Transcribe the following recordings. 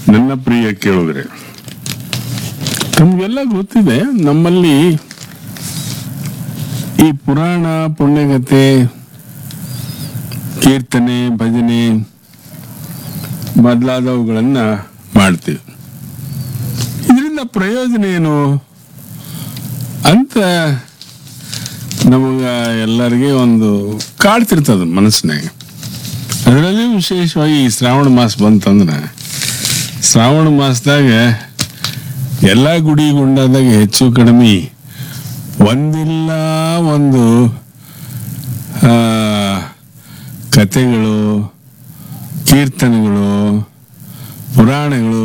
ನನ್ನ ಪ್ರಿಯ ಕೇಳಿದ್ರೆ ನಮ್ಗೆಲ್ಲ ಗೊತ್ತಿದೆ ನಮ್ಮಲ್ಲಿ ಈ ಪುರಾಣ ಪುಣ್ಯಗತೆ ಕೀರ್ತನೆ ಭಜನೆ ಮೊದಲಾದವುಗಳನ್ನ ಮಾಡ್ತೀವಿ ಇದರಿಂದ ಪ್ರಯೋಜನ ಏನು ಅಂತ ನಮಗ ಎಲ್ಲರಿಗೆ ಒಂದು ಕಾಡ್ತಿರ್ತದ ಮನಸ್ಸಿನಾಗ ಅದರಲ್ಲಿ ವಿಶೇಷವಾಗಿ ಈ ಶ್ರಾವಣ ಮಾಸ ಬಂತಂದ್ರೆ ಶ್ರಾವಣ ಮಾಸದಾಗ ಎಲ್ಲ ಗುಡಿ ಗುಂಡಾದಾಗ ಹೆಚ್ಚು ಕಡಿಮೆ ಒಂದಿಲ್ಲ ಒಂದು ಆ, ಕಥೆಗಳು ಕೀರ್ತನೆಗಳು ಪುರಾಣಗಳು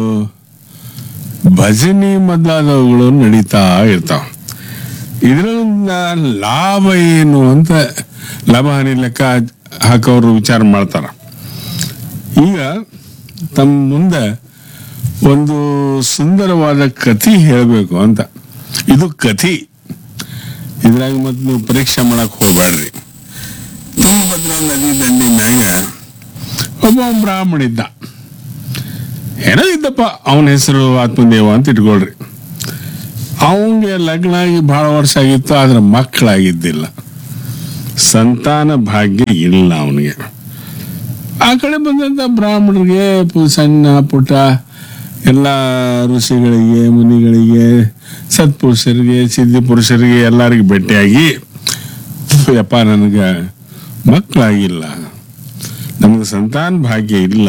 ಭಜನೆ ಮೊದಲಾದವುಗಳು ನಡೀತಾ ಇರ್ತಾವ ಇದರಿಂದ ಲಾಭ ಏನು ಅಂತ ಲಾಭ ಹಾನಿ ಲೆಕ್ಕ ಹಾಕೋರು ವಿಚಾರ ಮಾಡ್ತಾರ ಈಗ ತಮ್ಮ ಮುಂದೆ ಒಂದು ಸುಂದರವಾದ ಕಥೆ ಹೇಳಬೇಕು ಅಂತ ಇದು ಕಥೆ ಇದ್ರಾಗ ಮತ್ತೆ ನೀವು ಪರೀಕ್ಷೆ ಮಾಡಕ್ ಹೋಗ್ಬೇಡ್ರಿ ತುಂಗಭದ್ರಾ ನದಿ ದಂಡಿನಾಗ ಒಬ್ಬ ಬ್ರಾಹ್ಮಣ ಇದ್ದ ಏನೋ ಇದ್ದಪ್ಪ ಅವನ ಹೆಸರು ಆತ್ಮದೇವ ಅಂತ ಇಟ್ಕೊಳ್ರಿ ಅವನಿಗೆ ಲಗ್ನ ಆಗಿ ಬಹಳ ವರ್ಷ ಆಗಿತ್ತು ಆದ್ರೆ ಮಕ್ಕಳಾಗಿದ್ದಿಲ್ಲ ಸಂತಾನ ಭಾಗ್ಯ ಇಲ್ಲ ಅವನಿಗೆ ಆ ಕಡೆ ಬಂದಂತ ಬ್ರಾಹ್ಮಣರಿಗೆ ಪು- ಸಣ್ಣ ಪುಟ್ಟ ಎಲ್ಲ ಋಷಿಗಳಿಗೆ ಮುನಿಗಳಿಗೆ ಸತ್ಪುರುಷರಿಗೆ ಸಿದ್ಧಿ ಪುರುಷರಿಗೆ ಎಲ್ಲರಿಗೆ ಭೇಟಿಯಾಗಿ ಯಪ್ಪ ನನಗೆ ಮಕ್ಕಳಾಗಿಲ್ಲ ನಮಗೆ ಸಂತಾನ ಭಾಗ್ಯ ಇಲ್ಲ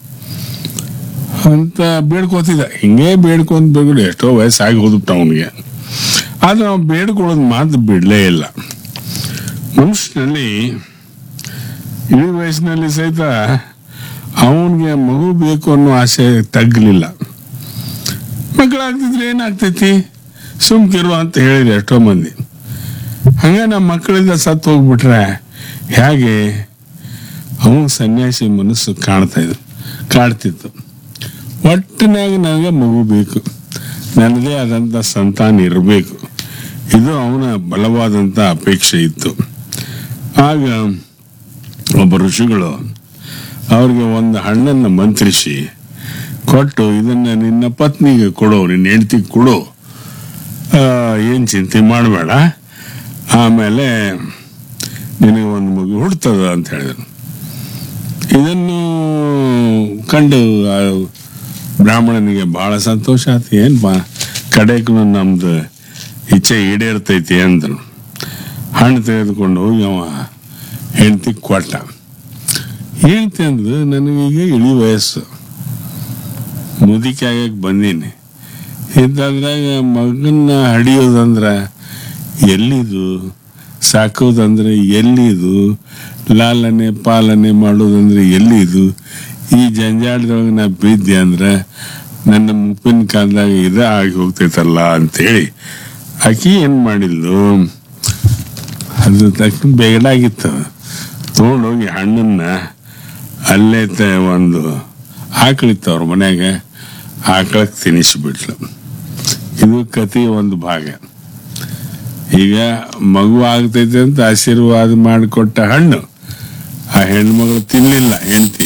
ಅಂತ ಬೇಡ್ಕೋತಿದ್ದ ಹಿಂಗೆ ಬೇಡ್ಕೊಂತ ಬೇಡ ಎಷ್ಟೋ ವಯಸ್ಸಾಗಿ ಹೋದ್ಬಿಟ್ಟ ಅವನಿಗೆ ಆದ್ರೆ ನಾವು ಬೇಡ್ಕೊಳ್ಳೋದು ಮಾತು ಬಿಡಲೇ ಇಲ್ಲ ಮನುಷ್ಯನಲ್ಲಿ ಇಳಿ ವಯಸ್ಸಿನಲ್ಲಿ ಸಹಿತ ಅವನಿಗೆ ಮಗು ಬೇಕು ಅನ್ನೋ ಆಸೆ ತಗ್ಲಿಲ್ಲ ಮಕ್ಕಳಾಗ್ತಿದ್ರೆ ಏನಾಗ್ತೈತಿ ಸುಮ್ಕಿರು ಅಂತ ಹೇಳಿದ್ರು ಎಷ್ಟೋ ಮಂದಿ ಹಂಗ ನಮ್ಮ ಮಕ್ಕಳಿಂದ ಸತ್ತು ಹೋಗ್ಬಿಟ್ರೆ ಹೇಗೆ ಅವನ ಸನ್ಯಾಸಿ ಮನಸ್ಸು ಕಾಣ್ತಾ ಇದ್ರು ಕಾಡ್ತಿತ್ತು ಒಟ್ಟಿನಾಗ ನನಗೆ ಮಗು ಬೇಕು ನನಗೆ ಆದಂಥ ಸಂತಾನ ಇರಬೇಕು ಇದು ಅವನ ಬಲವಾದಂಥ ಅಪೇಕ್ಷೆ ಇತ್ತು ಆಗ ಒಬ್ಬ ಋಷಿಗಳು ಅವ್ರಿಗೆ ಒಂದು ಹಣ್ಣನ್ನು ಮಂತ್ರಿಸಿ ಕೊಟ್ಟು ಇದನ್ನ ನಿನ್ನ ಪತ್ನಿಗೆ ಕೊಡು ನಿನ್ನ ಹೆಂಡತಿಗೆ ಕೊಡು ಏನು ಚಿಂತೆ ಮಾಡಬೇಡ ಆಮೇಲೆ ನಿನಗೆ ಒಂದು ಮಗು ಹುಡ್ತದ ಅಂತ ಹೇಳಿದರು ಇದನ್ನು ಕಂಡು ಆ ಬ್ರಾಹ್ಮಣನಿಗೆ ಬಹಳ ಸಂತೋಷ ಆಯ್ತು ಏನಪ್ಪ ಕಡೆಗೂ ನಮ್ದು ಇಚ್ಛೆ ಈಡೇರ್ತೈತಿ ಅಂದ್ರು ಹಣ್ಣು ತೆಗೆದುಕೊಂಡು ಹೋಗಿ ಅವ ಹೆಂಡತಿ ಕೊಟ್ಟ ಹೆಂಡತಿ ಅಂದ್ರು ನನಗೀಗ ಇಳಿ ವಯಸ್ಸು ಮುದುಕಿ ಆಗಕ್ಕೆ ಬಂದೀನಿ ಇಂಥದ್ರಾಗ ಮಗನ್ನ ಹಡಿಯೋದಂದ್ರೆ ಎಲ್ಲಿದು ಸಾಕೋದಂದ್ರೆ ಎಲ್ಲಿದು ಲಾಲನೆ ಪಾಲನೆ ಮಾಡೋದಂದ್ರೆ ಎಲ್ಲಿದು ಈ ಜಂಜಾಟದೊಳಗೆ ನಾ ಬಿದ್ದೆ ಅಂದ್ರೆ ನನ್ನ ಮುಪ್ಪಿನ ಕಾಲದಾಗ ಇದ ಆಗಿ ಹೋಗ್ತೈತಲ್ಲ ಅಂತೇಳಿ ಆಕಿ ಏನು ಮಾಡಿದ್ಲು ಅದು ತಕ್ಷಣ ಬೇಗಡಾಗಿತ್ತು ತೊಗೊಂಡೋಗಿ ಹಣ್ಣನ್ನ ಅಲ್ಲೇ ತ ಒಂದು ಆಕಳಿತ್ತು ಅವ್ರ ಮನ್ಯಾಗ ಆಕಳಕ್ಕೆ ತಿನ್ನಿಸ್ಬಿಟ್ಲು ಇದು ಕಥೆಯ ಒಂದು ಭಾಗ ಈಗ ಮಗು ಆಗ್ತೈತೆ ಅಂತ ಆಶೀರ್ವಾದ ಮಾಡಿಕೊಟ್ಟ ಹಣ್ಣು ಆ ಹೆಣ್ಮಗಳು ತಿನ್ಲಿಲ್ಲ ಹೆಂಡತಿ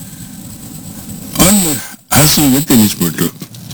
ಒಂದು ಹಸುವಿಗೆ ತಿನ್ನಿಸ್ಬಿಟ್ರು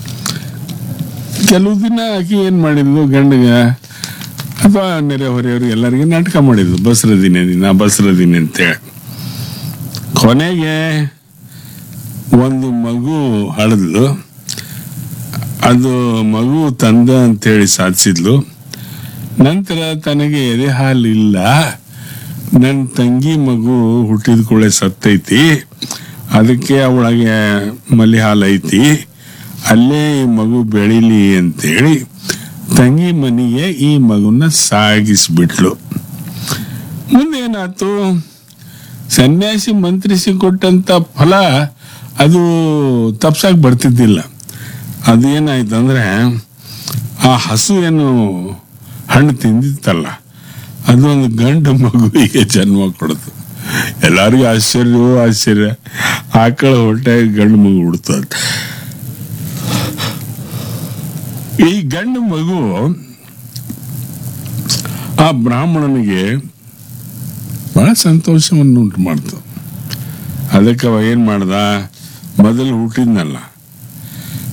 ಕೆಲವು ದಿನ ಆಕಿ ಏನ್ ಮಾಡಿದ್ಲು ಗಂಡಗ ಅಥವಾ ನೆರೆಹೊರೆಯವರು ಎಲ್ಲರಿಗೆ ನಾಟಕ ಮಾಡಿದ್ಲು ಬಸ್ರ ದಿನ ದಿನ ಬಸ್ರ ದಿನ ಅಂತೇಳಿ ಕೊನೆಗೆ ಒಂದು ಮಗು ಹಳದ್ಲು ಅದು ಮಗು ತಂದ ಅಂತೇಳಿ ಸಾಧಿಸಿದ್ಲು ನಂತರ ತನಗೆ ಎದೆ ಹಾಲು ಇಲ್ಲ ನನ್ನ ತಂಗಿ ಮಗು ಹುಟ್ಟಿದ ಕೂಡಲೇ ಸತ್ತೈತಿ ಅದಕ್ಕೆ ಅವಳಗೆ ಮಲ್ಲಿ ಹಾಲು ಐತಿ ಅಲ್ಲೇ ಈ ಮಗು ಬೆಳಿಲಿ ಅಂತೇಳಿ ತಂಗಿ ಮನೆಗೆ ಈ ಮಗುನ ಸಾಗಿಸ್ಬಿಟ್ಲು ಮುಂದೇನಾಯ್ತು ಸನ್ಯಾಸಿ ಮಂತ್ರಿಸಿ ಕೊಟ್ಟಂತ ಫಲ ಅದು ತಪ್ಸಕ್ ಬರ್ತಿದ್ದಿಲ್ಲ ಅದು ಏನಾಯ್ತು ಅಂದ್ರೆ ಆ ಹಸು ಏನು ಹಣ್ಣು ತಿಂದಿತ್ತಲ್ಲ ಅದು ಒಂದು ಗಂಡು ಮಗುವಿಗೆ ಜನ್ಮ ಕೊಡ್ತು ಎಲ್ಲರಿಗೂ ಆಶ್ಚರ್ಯವೋ ಆಶ್ಚರ್ಯ ಆಕಳ ಹೊಟ್ಟೆ ಗಂಡು ಮಗು ಹುಡ್ತದ ಈ ಗಂಡು ಮಗು ಆ ಬ್ರಾಹ್ಮಣನಿಗೆ ಬಹಳ ಸಂತೋಷವನ್ನು ಉಂಟು ಮಾಡ್ತು ಅದಕ್ಕೆ ಅವ ಏನ್ ಮಾಡ್ದ ಮೊದಲು ಹುಟ್ಟಿದ್ನಲ್ಲ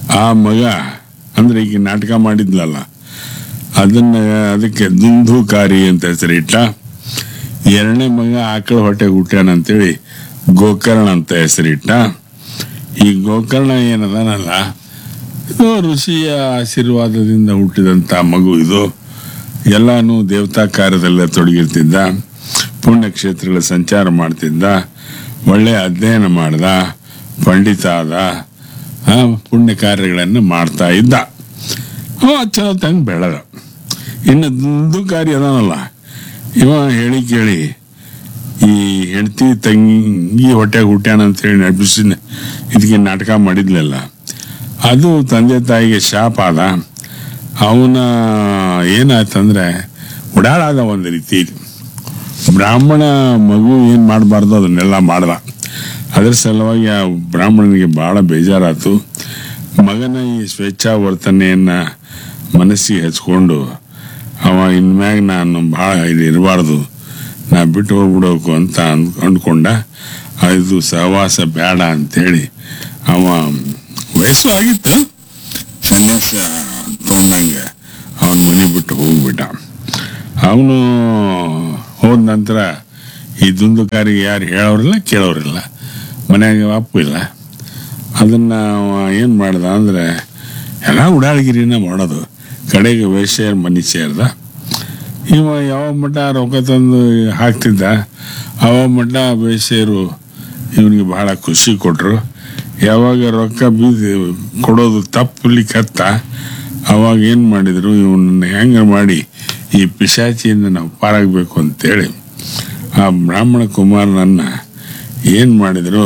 ಆ ಮಗ ಅಂದ್ರೆ ಈಗ ನಾಟಕ ಮಾಡಿದ್ಲಲ್ಲ ಅದನ್ನ ಅದಕ್ಕೆ ದುಂದುಕಾರಿ ಅಂತ ಹೆಸರಿಟ್ಟ ಎರಡನೇ ಮಗ ಆಕಳ ಹೊಟ್ಟೆಗೆ ಹುಟ್ಟ್ಯಾನ ಅಂತೇಳಿ ಗೋಕರ್ಣ ಅಂತ ಹೆಸರಿಟ್ಟ ಈ ಗೋಕರ್ಣ ಏನದನಲ್ಲ ಇದು ಋಷಿಯ ಆಶೀರ್ವಾದದಿಂದ ಹುಟ್ಟಿದಂಥ ಮಗು ಇದು ಎಲ್ಲಾನು ದೇವತಾ ಕಾರ್ಯದಲ್ಲೇ ತೊಡಗಿರ್ತಿದ್ದ ಪುಣ್ಯಕ್ಷೇತ್ರಗಳ ಸಂಚಾರ ಮಾಡ್ತಿದ್ದ ಒಳ್ಳೆಯ ಅಧ್ಯಯನ ಮಾಡ್ದ ಪಂಡಿತ ಆದ ಆ, ಪುಣ್ಯ ಕಾರ್ಯಗಳನ್ನು ಮಾಡ್ತಾ ಇದ್ದ ಅವ ಚಲೋ ತಂಗ ಬೆಳೆದ ಇನ್ನು ದುಂದುಕಾರಿ ಅದಾನಲ್ಲ ಇವ ಹೇಳಿ ಕೇಳಿ ಈ ಹೆಂಡತಿ ತಂಗಿ ಹೊಟ್ಟೆಗೆ ಹುಟ್ಟ್ಯಾನ ಅಂತ ಹೇಳಿ ನಡ್ಬಿಸಿ ಇದಕ್ಕೆ ನಾಟಕ ಮಾಡಿದ್ಲಲ್ಲ ಅದು ತಂದೆ ತಾಯಿಗೆ ಶಾಪ ಆದ ಅವನ ಏನಾಯ್ತಂದ್ರೆ ಉಡಾಳಾದ ಒಂದು ರೀತಿ ಬ್ರಾಹ್ಮಣ ಮಗು ಏನು ಮಾಡಬಾರ್ದು ಅದನ್ನೆಲ್ಲ ಮಾಡ್ದ ಅದ್ರ ಸಲುವಾಗಿ ಆ ಬ್ರಾಹ್ಮಣನಿಗೆ ಬಹಳ ಬೇಜಾರಾತು ಮಗನ ಈ ಸ್ವೇಚ್ಛಾವರ್ತನೆಯನ್ನ ಮನಸ್ಸಿಗೆ ಹಚ್ಕೊಂಡು ಅವ ಇನ್ಮ್ಯಾಗ ನಾನು ಭಾಳ ಇಲ್ಲಿ ಇರಬಾರ್ದು ನಾ ಬಿಟ್ಟು ಹೋಗ್ಬಿಡೋಕು ಅಂತ ಅಂದ್ ಅಂದ್ಕೊಂಡ ಇದು ಸಹವಾಸ ಬೇಡ ಅಂತೇಳಿ ಅವ ವಯಸ್ಸು ಆಗಿತ್ತು ಸನ್ಯಾಸ ತಗೊಂಡಂಗೆ ಅವನ ಮನೆ ಬಿಟ್ಟು ಹೋಗ್ಬಿಟ್ಟ ಅವನು ಹೋದ ನಂತರ ಈ ದುಂದುಕಾರಿಗೆ ಯಾರು ಹೇಳೋರಿಲ್ಲ ಕೇಳೋರಿಲ್ಲ ಮನ್ಯಾಗ ಅಪ್ಪು ಇಲ್ಲ ಅದನ್ನು ಏನು ಮಾಡ್ದ ಅಂದರೆ ಎಲ್ಲ ಉಡಾಳ್ಗಿರಿನ ಮಾಡೋದು ಕಡೆಗೆ ವೇಶ್ಯರ ಮನೆ ಸೇರ್ದ ಇವ ಯಾವ ಮಟ್ಟ ರೊಕ್ಕ ತಂದು ಹಾಕ್ತಿದ್ದ ಅವ ಮಟ್ಟ ವೇಶ್ಯರು ಇವನಿಗೆ ಬಹಳ ಖುಷಿ ಕೊಟ್ಟರು ಯಾವಾಗ ರೊಕ್ಕ ಬೀದಿ ಕೊಡೋದು ತಪ್ಪಲಿಕ್ಕೆ ಹತ್ತ ಅವಾಗ ಏನು ಮಾಡಿದರು ಇವನನ್ನ ಹೆಂಗೆ ಮಾಡಿ ಈ ಪಿಶಾಚಿಯಿಂದ ನಾವು ಪಾರಾಗಬೇಕು ಅಂತೇಳಿ ಆ ಬ್ರಾಹ್ಮಣ ಕುಮಾರನನ್ನ ಏನು ಮಾಡಿದರು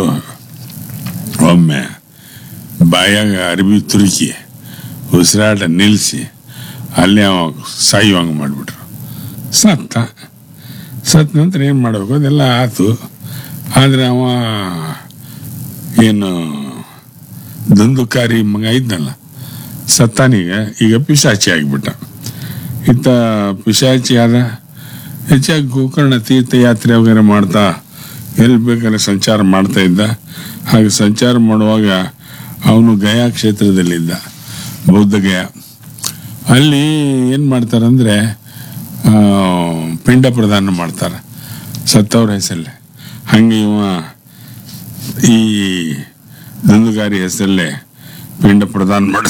ಒಮ್ಮೆ ಬಾಯಾಗ ಅರಿವಿ ತುರುಕಿ ಉಸಿರಾಟ ನಿಲ್ಲಿಸಿ ಅಲ್ಲಿ ಅವ ಸಾಯುವಂಗೆ ಮಾಡಿಬಿಟ್ರು ಸತ್ತ ಸತ್ತ ನಂತರ ಏನು ಮಾಡಬೇಕು ಅದೆಲ್ಲ ಆತು ಆದರೆ ಅವ ಏನು ದುಂದುಕಾರಿ ಮಗ ಇದ್ನಲ್ಲ ಸತ್ತಾನೀಗ ಈಗ ಪಿಶಾಚಿ ಆಗಿಬಿಟ್ಟ ಇತ್ತ ಪಿಶಾಚಿ ಆದ ಹೆಚ್ಚಾಗಿ ಗೋಕರ್ಣ ತೀರ್ಥಯಾತ್ರೆ ವಗೇರೆ ಮಾಡ್ತಾ ಎಲ್ಲಿ ಬೇಕಾದ್ರೆ ಸಂಚಾರ ಮಾಡ್ತಾ ಇದ್ದ ಹಾಗೆ ಸಂಚಾರ ಮಾಡುವಾಗ ಅವನು ಗಯಾ ಕ್ಷೇತ್ರದಲ್ಲಿದ್ದ ಬೌದ್ಧ ಗಯಾ ಅಲ್ಲಿ ಏನು ಮಾಡ್ತಾರಂದ್ರೆ ಆ, ಪಿಂಡ ಪ್ರದಾನ ಮಾಡ್ತಾರೆ ಸತ್ತವ್ರ ಹೆಸರಲ್ಲೇ ಹಂಗೆ ಇವ ಈ ದಂದುಗಾರಿ ಹೆಸರಲ್ಲೇ ಪಿಂಡ ಪ್ರದಾನ ಮಾಡ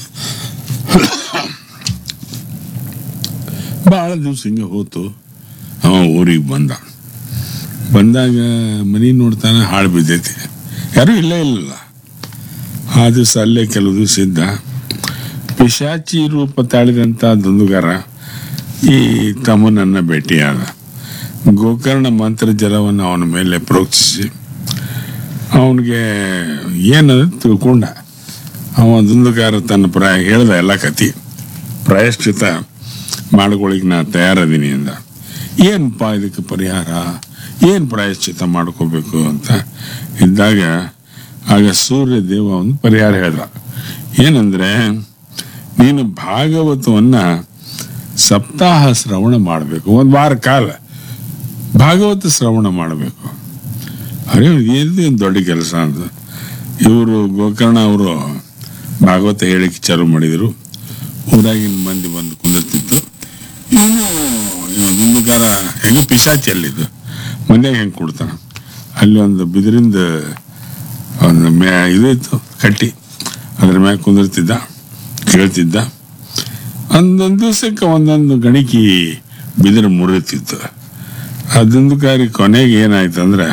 ಭಾಳ ದಿವ್ಸ ಹಿಂಗೆ ಹೋತು ಅವ ಊರಿಗೆ ಬಂದ ಬಂದಾಗ ಮನಿ ನೋಡ್ತಾನೆ ಹಾಳು ಬಿದ್ದೈತಿ ಯಾರೂ ಇಲ್ಲೇ ಇಲ್ಲ ಆ ದಿವಸ ಅಲ್ಲೇ ಕೆಲವು ದಿವಸ ಇದ್ದ ಪಿಶಾಚಿ ರೂಪ ತಾಳಿದಂಥ ದುಂದುಗಾರ ಈ ತಮ್ಮನನ್ನ ಭೇಟಿಯಾದ ಗೋಕರ್ಣ ಮಂತ್ರ ಜಲವನ್ನು ಅವನ ಮೇಲೆ ಪ್ರೋಕ್ಷಿಸಿ ಅವನಿಗೆ ಏನದು ತಿಳ್ಕೊಂಡ ಅವ ದುಂದುಗಾರ ತನ್ನ ಪ್ರಾಯ ಹೇಳ್ದ ಎಲ್ಲ ಕತಿ ಪ್ರಾಯಶ್ಚಿತ ಮಾಡ್ಕೊಳಿಕ್ ನಾ ತಯಾರದೀನಿ ಅಂದ ಏನಪ್ಪ ಇದಕ್ಕೆ ಪರಿಹಾರ ಏನು ಪ್ರಾಯಶ್ಚಿತ ಮಾಡ್ಕೋಬೇಕು ಅಂತ ಇದ್ದಾಗ ಆಗ ಸೂರ್ಯ ದೇವ ಒಂದು ಪರಿಹಾರ ಹೇಳ್ದ ಏನಂದ್ರೆ ನೀನು ಭಾಗವತವನ್ನ ಸಪ್ತಾಹ ಶ್ರವಣ ಮಾಡಬೇಕು ಒಂದು ವಾರ ಕಾಲ ಭಾಗವತ ಶ್ರವಣ ಮಾಡಬೇಕು ಅರೆ ಏನು ದೊಡ್ಡ ಕೆಲಸ ಅಂತ ಇವರು ಗೋಕರ್ಣ ಅವರು ಭಾಗವತ ಹೇಳಿಕೆ ಚಾಲು ಮಾಡಿದರು ಊರಾಗಿನ ಮಂದಿ ಬಂದು ಕುಂದಿರ್ತಿತ್ತು ಇವನು ದುಂದುಗಾರ ಹೆಂಗೆ ಪಿಶಾಚಿ ಅಲ್ಲಿದ್ದು ಮನ್ಯಾಗ ಹೆಂಗೆ ಕೊಡ್ತಾನೆ ಅಲ್ಲಿ ಒಂದು ಬಿದಿರಿಂದ ಒಂದು ಮ್ಯಾ ಇದು ಇತ್ತು ಕಟ್ಟಿ ಅದ್ರ ಮ್ಯಾಗ ಕುಂದಿರ್ತಿದ್ದ ಕೇಳ್ತಿದ್ದ ಒಂದೊಂದು ದಿವಸಕ್ಕೆ ಒಂದೊಂದು ಗಣಿಕಿ ಬಿದಿರು ಮುರಿತಿತ್ತು ಅದೊಂದು ಕಾರಿ ಕೊನೆಗೆ ಏನಾಯ್ತು ಅಂದ್ರೆ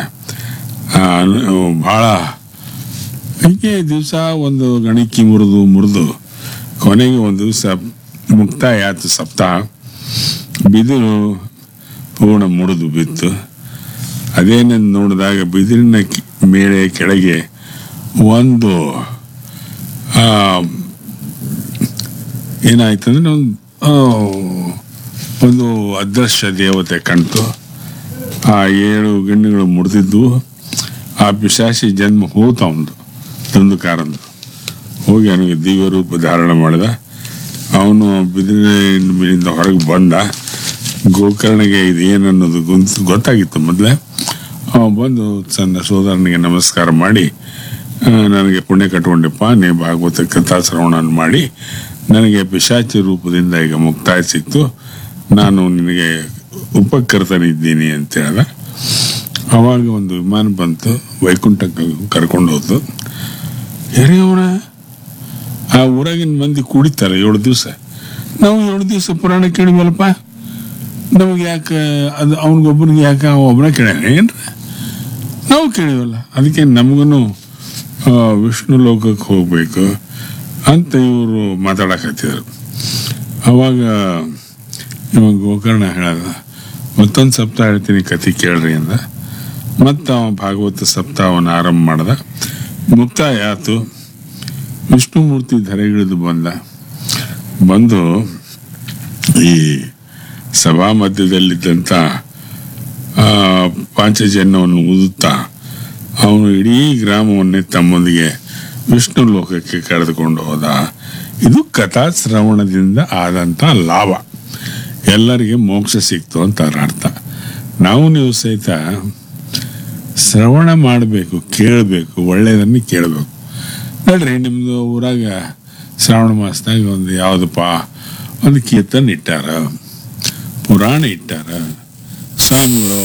ಭಾಳ ಹೀಗೆ ದಿವಸ ಒಂದು ಗಣಿಕಿ ಮುರಿದು ಮುರಿದು ಕೊನೆಗೆ ಒಂದು ದಿವಸ ಮುಕ್ತಾಯ ಆಯ್ತು ಸಪ್ತಾಹ ಬಿದಿರು ಪೂರ್ಣ ಮುರಿದು ಬಿತ್ತು ಅದೇನೆಂದು ನೋಡಿದಾಗ ಬಿದಿರಿನ ಕಿ- ಮೇಲೆ ಕೆಳಗೆ ಒಂದು ಆ, ಏನಾಯ್ತಂದ್ರೆ ಒಂದು ಆ, ಒಂದು ಅದೃಶ್ಯ ದೇವತೆ ಕಾಣ್ತು ಆ ಏಳು ಗಂಡುಗಳು ಮುರಿದಿದ್ದು ಆ ಪಿಶಾಚಿ ಜನ್ಮ ಹೋತ ಅವನು ದುಂದುಕಾರಂದು ಹೋಗಿ ಅವನಿಗೆ ದಿವ್ಯ ರೂಪ ಧಾರಣ ಮಾಡಿದ ಅವನು ಬಿದಿರಿನ ಮೇಲಿಂದ ಹೊರಗೆ ಬಂದ ಗೋಕರ್ಣಿಗೆ ಇದು ಏನನ್ನೋದು ಗೊತ್ತು ಗೊತ್ತಾಗಿತ್ತು ಮೊದಲೇ ಅವ ಬಂದು ತನ್ನ ಸೋದರನಿಗೆ ನಮಸ್ಕಾರ ಮಾಡಿ ಆ, ನನಗೆ ಪುಣ್ಯ ಕಟ್ಕೊಂಡಿಪ್ಪ ನೀವು ಭಾಗವತ ಕಥಾ ಶ್ರವಣ ಮಾಡಿ ನನಗೆ ಪಿಶಾಚಿ ರೂಪದಿಂದ ಈಗ ಮುಕ್ತಾಯ ಸಿಕ್ತು ನಾನು ನಿನಗೆ ಉಪಕರ್ತನಿದ್ದೀನಿ ಅಂತ ಹೇಳ್ದ ಅವಾಗ ಒಂದು ವಿಮಾನ ಬಂತು ವೈಕುಂಠಕ್ಕೆ ಕರ್ಕೊಂಡು ಹೋತು ಅವನ ಆ ಊರಾಗಿನ ಮಂದಿ ಕುಡಿತಾರೆ ಏಳು ದಿವಸ ನಾವು ಏಳು ದಿವಸ ಪುರಾಣ ಕೇಳಿವಲ್ಲಪ್ಪ ನಮಗೆ ಯಾಕೆ ಅದು ಅವನಿಗೊಬ್ಬನಿಗೆ ಯಾಕೆ ಅವ ಒಬ್ಬನ ಕೇಳ್ಯಾನ ಏನ್ರ ನಾವು ಕೇಳಿವಲ್ಲ ಅದಕ್ಕೆ ನಮಗೂ ವಿಷ್ಣು ಲೋಕಕ್ಕೆ ಹೋಗ್ಬೇಕು ಅಂತ ಇವರು ಮಾತಾಡಕತ್ತಿದ್ರು ಅವಾಗ ಇವಾಗ ಗೋಕರ್ಣ ಹೇಳದ ಮತ್ತೊಂದು ಸಪ್ತಾಹ ಹೇಳ್ತೀನಿ ಕತೆ ಕೇಳ್ರಿ ಅಂದ ಮತ್ತು ಅವ ಭಾಗವತ ಸಪ್ತಾಹವನ್ನು ಆರಂಭ ಮಾಡ್ದ ಮುಕ್ತಾಯ ಆತು ವಿಷ್ಣುಮೂರ್ತಿ ಧರೆಗಿಳಿದು ಬಂದ ಬಂದು ಈ ಸಭಾ ಮಧ್ಯದಲ್ಲಿದ್ದಂಥ ಆ, ಪಾಂಚಜನ್ಯವನ್ನು ಊದುತ್ತಾ ಅವನು ಇಡೀ ಗ್ರಾಮವನ್ನೇ ತಮ್ಮೊಂದಿಗೆ ವಿಷ್ಣು ಲೋಕಕ್ಕೆ ಕರೆದುಕೊಂಡು ಹೋದ ಇದು ಕಥಾ ಶ್ರವಣದಿಂದ ಆದಂಥ ಲಾಭ ಎಲ್ಲರಿಗೆ ಮೋಕ್ಷ ಸಿಕ್ತು ಅಂತ ಅದರ ಅರ್ಥ ನಾವು ನೀವು ಸಹಿತ ಶ್ರವಣ ಮಾಡಬೇಕು ಕೇಳಬೇಕು ಒಳ್ಳೆಯದನ್ನು ಕೇಳಬೇಕು ನೋಡ್ರಿ ನಿಮ್ಮದು ಊರಾಗ ಶ್ರಾವಣ ಮಾಸದಾಗ ಒಂದು ಯಾವುದಪ್ಪ ಒಂದು ಕೀರ್ತನ ಇಟ್ಟಾರ ಪುರಾಣ ಇಟ್ಟಾರ ಸ್ವಾಮಿಗಳು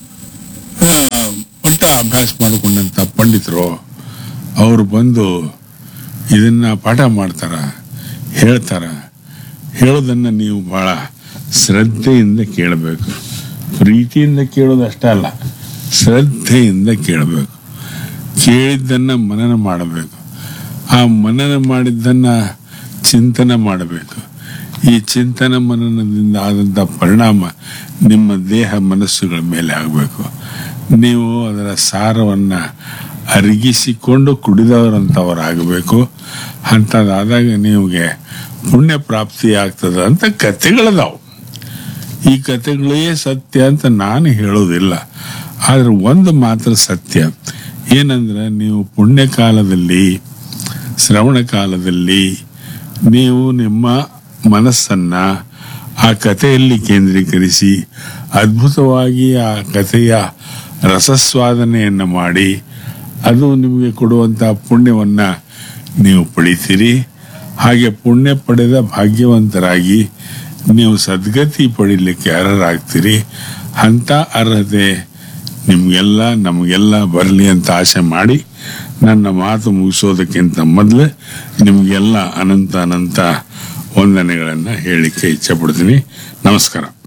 ಆ, ಒಟ್ಟ ಅಭ್ಯಾಸ ಮಾಡಿಕೊಂಡಂಥ ಪಂಡಿತರು ಅವರು ಬಂದು ಇದನ್ನ ಪಾಠ ಮಾಡ್ತಾರ ಹೇಳ್ತಾರ ಹೇಳೋದನ್ನು ನೀವು ಬಹಳ ಶ್ರದ್ಧೆಯಿಂದ ಕೇಳಬೇಕು ಪ್ರೀತಿಯಿಂದ ಕೇಳೋದು ಅಷ್ಟೇ ಅಲ್ಲ ಶ್ರದ್ಧೆಯಿಂದ ಕೇಳಬೇಕು ಕೇಳಿದ್ದನ್ನು ಮನನ ಮಾಡಬೇಕು ಆ ಮನನ ಮಾಡಿದ್ದನ್ನು ಚಿಂತನೆ ಮಾಡಬೇಕು ಈ ಚಿಂತನ ಮನನದಿಂದ ಆದಂಥ ಪರಿಣಾಮ ನಿಮ್ಮ ದೇಹ ಮನಸ್ಸುಗಳ ಮೇಲೆ ಆಗಬೇಕು ನೀವು ಅದರ ಸಾರವನ್ನು ಅರಗಿಸಿಕೊಂಡು ಕುಡಿದವರಂಥವರಾಗಬೇಕು ಅಂಥದ್ದಾದಾಗ ನಿಮಗೆ ಪುಣ್ಯ ಪ್ರಾಪ್ತಿ ಆಗ್ತದೆ ಅಂತ ಕಥೆಗಳದಾವು ಈ ಕಥೆಗಳೇ ಸತ್ಯ ಅಂತ ನಾನು ಹೇಳೋದಿಲ್ಲ ಆದರೆ ಒಂದು ಮಾತ್ರ ಸತ್ಯ ಏನಂದ್ರೆ ನೀವು ಪುಣ್ಯ ಕಾಲದಲ್ಲಿ ಶ್ರವಣ ಕಾಲದಲ್ಲಿ ನೀವು ನಿಮ್ಮ ಮನಸ್ಸನ್ನ ಆ ಕಥೆಯಲ್ಲಿ ಕೇಂದ್ರೀಕರಿಸಿ ಅದ್ಭುತವಾಗಿ ಆ ಕಥೆಯ ರಸಸ್ವಾದನೆಯನ್ನು ಮಾಡಿ ಅದು ನಿಮಗೆ ಕೊಡುವಂಥ ಪುಣ್ಯವನ್ನು ನೀವು ಪಡಿತೀರಿ ಹಾಗೆ ಪುಣ್ಯ ಪಡೆದ ಭಾಗ್ಯವಂತರಾಗಿ ನೀವು ಸದ್ಗತಿ ಪಡಿಲಿಕ್ಕೆ ಅರ್ಹರಾಗ್ತೀರಿ ಅಂಥ ಅರ್ಹತೆ ನಿಮಗೆಲ್ಲ ನಮಗೆಲ್ಲ ಬರಲಿ ಅಂತ ಆಸೆ ಮಾಡಿ ನನ್ನ ಮಾತು ಮುಗಿಸೋದಕ್ಕಿಂತ ಮೊದಲು ನಿಮಗೆಲ್ಲ ಅನಂತ ಅನಂತ ವಂದನೆಗಳನ್ನು ಹೇಳಲಿಕ್ಕೆ ಇಚ್ಛೆ ಪಡ್ತೀನಿ ನಮಸ್ಕಾರ